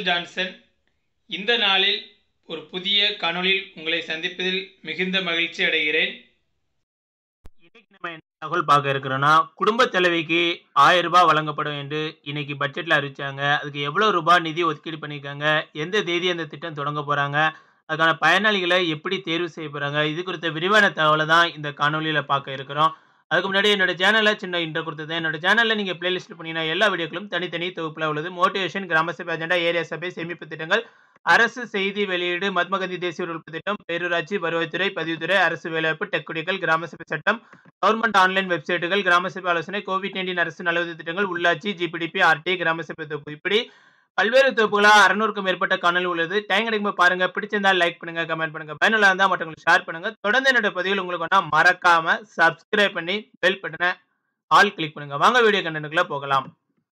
Michael Johnson இந்த நாளில் ஒரு புதிய காணொளியில் உங்களை சந்திப்பதில் மிகுந்த மகிழ்ச்சி அடைகிறேன் இன்னைக்கு நம்ம என்ன தகவல் பார்க்க இருக்கிறோம்னா குடும்ப தலைவிக்கு ஆயிரம் ரூபாய் வழங்கப்படும் என்று இன்னைக்கு பட்ஜெட்ல அறிவிச்சாங்க அதுக்கு எவ்வளவு ரூபாய் நிதி ஒதுக்கீடு பண்ணியிருக்காங்க எந்த தேதி அந்த திட்டம் தொடங்க போறாங்க அதுக்கான பயனாளிகளை எப்படி தேர்வு செய்ய போறாங்க இது குறித்த விரிவான தகவலை தான் இந்த காணொலியில பார்க்க இருக்கிறோம் அதுக்கு முன்னாடி என்னோட சேனல்ல சின்ன இன்ட்ரோ கொடுத்தது என்னோட சேனல்ல நீங்க பிளேலிஸ்ட் பண்ணினா எல்லா வீடியோக்களும் தனித்தனி தொகுப்புல உள்ளது மோட்டிவேஷன் கிராம சபை அஜெண்டா ஏரியா சபை சேமிப்பு திட்டங்கள் அரசு செய்தி வெளியீடு மகாத்மா காந்தி தேசிய உறுப்பு திட்டம் பேரூராட்சி வருவாய்த்துறை பதிவுத்துறை அரசு வேலைவாய்ப்பு டெக்குடிகள் கிராம சபை சட்டம் கவர்மெண்ட் ஆன்லைன் வெப்சைட்டுகள் கிராம சபை ஆலோசனை கோவிட் நைன்டீன் அரசு நலவுதவி திட்டங்கள் உள்ளாட்சி ஜிபிடிபி ஆர்டி கிராம சபை தொகுப்பு இப்படி பல்வேறு தொகுப்புகளா அறுநூறுக்கும் மேற்பட்ட காணொலி உள்ளது டைம் கிடைக்கும் பாருங்க பிடிச்சிருந்தா லைக் பண்ணுங்க கமெண்ட் பண்ணுங்க பயனுள்ள இருந்தா மற்றவங்களுக்கு ஷேர் பண்ணுங்க தொடர்ந்து என்னோட பதிவில் உங்களுக்கு ஒன்றா மறக்காம சப்ஸ்கிரைப் பண்ணி பெல் பட்டனை ஆல் கிளிக் பண்ணுங்க வாங்க வீடியோ கண்டனுக்குள்ள போகலாம்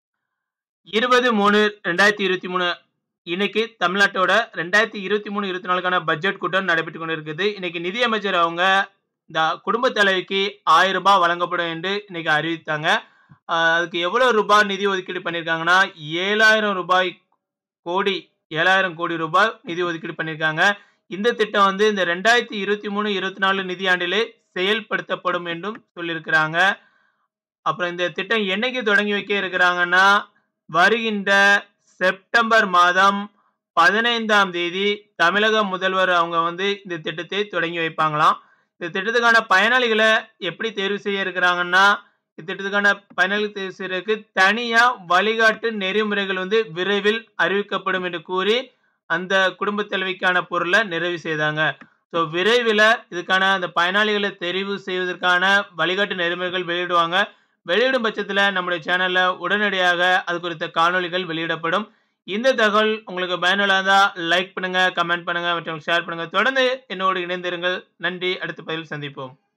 இருபது மூணு ரெண்டாயிரத்தி இருபத்தி மூணு இன்னைக்கு தமிழ்நாட்டோட ரெண்டாயிரத்தி இருபத்தி மூணு இருபத்தி நாலுக்கான பட்ஜெட் கூட்டம் நடைபெற்று கொண்டு இருக்குது இன்னைக்கு நிதியமைச்சர் அவங்க இந்த குடும்ப தலைவிக்கு ஆயிரம் ரூபாய் வழங்கப்படும் என்று இன்னைக்கு அறிவித்தாங்க ஆஹ் அதுக்கு எவ்வளவு ரூபாய் நிதி ஒதுக்கீடு பண்ணியிருக்காங்கன்னா ஏழாயிரம் ரூபாய் கோடி ஏழாயிரம் கோடி ரூபாய் நிதி ஒதுக்கீடு பண்ணியிருக்காங்க இந்த திட்டம் வந்து இந்த ரெண்டாயிரத்தி இருபத்தி மூணு இருபத்தி நாலு நிதியாண்டிலே செயல்படுத்தப்படும் என்றும் சொல்லியிருக்கிறாங்க அப்புறம் இந்த திட்டம் என்னைக்கு தொடங்கி வைக்க இருக்கிறாங்கன்னா வருகின்ற செப்டம்பர் மாதம் பதினைந்தாம் தேதி தமிழக முதல்வர் அவங்க வந்து இந்த திட்டத்தை தொடங்கி வைப்பாங்களாம் இந்த திட்டத்துக்கான பயனாளிகளை எப்படி தேர்வு செய்ய இருக்கிறாங்கன்னா இத்திட்டத்துக்கான பயனாளிகள் தேர்வு செய்யறதுக்கு தனியா வழிகாட்டு நெறிமுறைகள் வந்து விரைவில் அறிவிக்கப்படும் என்று கூறி அந்த குடும்ப தலைவிக்கான பொருளை நிறைவு செய்தாங்க ஸோ விரைவில் இதுக்கான அந்த பயனாளிகளை தெரிவு செய்வதற்கான வழிகாட்டு நெறிமுறைகள் வெளியிடுவாங்க வெளியிடும் பட்சத்தில் நம்முடைய சேனலில் உடனடியாக அது குறித்த காணொளிகள் வெளியிடப்படும் இந்த தகவல் உங்களுக்கு பயனுள்ளதா லைக் பண்ணுங்க கமெண்ட் பண்ணுங்க மற்றும் ஷேர் பண்ணுங்க தொடர்ந்து என்னோடு இணைந்திருங்கள் நன்றி அடுத்த பதிவில் சந்திப்போம்